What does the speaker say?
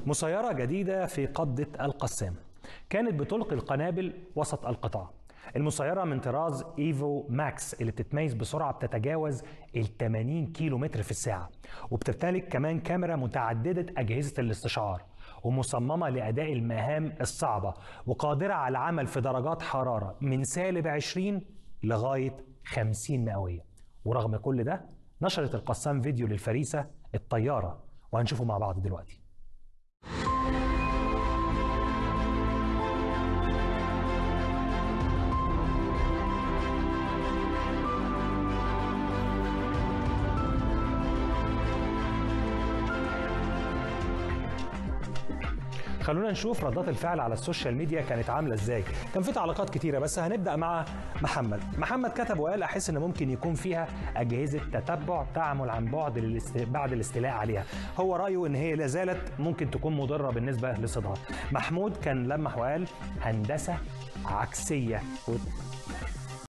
مسيرة جديدة في قبضة القسام كانت بتلقي القنابل وسط القطاع المسيرة من طراز ايفو ماكس اللي بتتميز بسرعة بتتجاوز ال 80 كيلو متر في الساعة وبتمتلك كمان كاميرا متعددة أجهزة الاستشعار ومصممة لأداء المهام الصعبة وقادرة على العمل في درجات حرارة من سالب 20 لغاية 50 مئوية ورغم كل ده نشرت القسام فيديو للفريسة الطيارة وهنشوفه مع بعض دلوقتي خلونا نشوف ردات الفعل على السوشيال ميديا كانت عامله ازاي كان في تعليقات كتيره بس هنبدا مع محمد محمد كتب وقال احس ان ممكن يكون فيها اجهزه تتبع تعمل عن بعد للاست... بعد الاستيلاء عليها هو رايه ان هي لا زالت ممكن تكون مضره بالنسبه لصدها محمود كان لمح وقال هندسه عكسيه